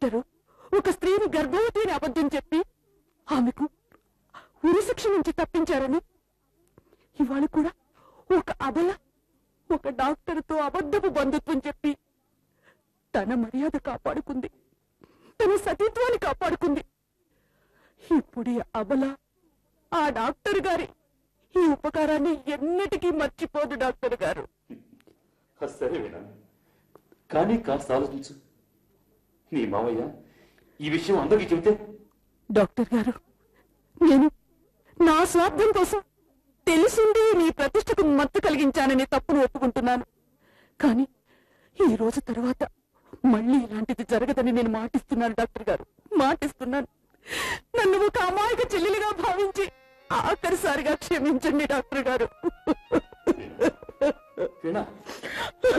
doctor ఒక స్త్రీని గర్భవతి అని అబద్ధం చెప్పి ఆమెకు ఉరిశిక్ష నుంచి తప్పించారని ఇవాళ కూడా ఒక అబల ఒక డాక్టర్తో అబద్ధపు బంధుత్వం చెప్పి తన మర్యాద కాపాడుకుంది తన సతీత్వాన్ని కాపాడుకుంది ఇప్పుడు ఈ అబల ఆ డాక్టర్ గారి ఈ ఉపకారాన్ని ఎన్నటికీ మర్చిపోదు డాక్టర్ గారు ఆ, సరే వీణా కానీ కాస్త ఆలోచించు నీ మావయ్య ఈ విషయం అందరికీ చెబితే డాక్టర్ గారు నేను నా స్వార్థం కోసం తెలిసింది నీ ప్రతిష్టకు మత్తు కలిగించానని తప్పును ఒప్పుకుంటున్నాను కానీ ఈ రోజు తర్వాత మళ్ళీ ఇలాంటిది జరగదని నేను మాటిస్తున్నాను డాక్టర్ గారు మాటిస్తున్నాను నన్ను ఒక అమాయక చెల్లెలిగా భావించి ఆఖరిసారిగా క్షమించండి డాక్టర్ గారు వీణా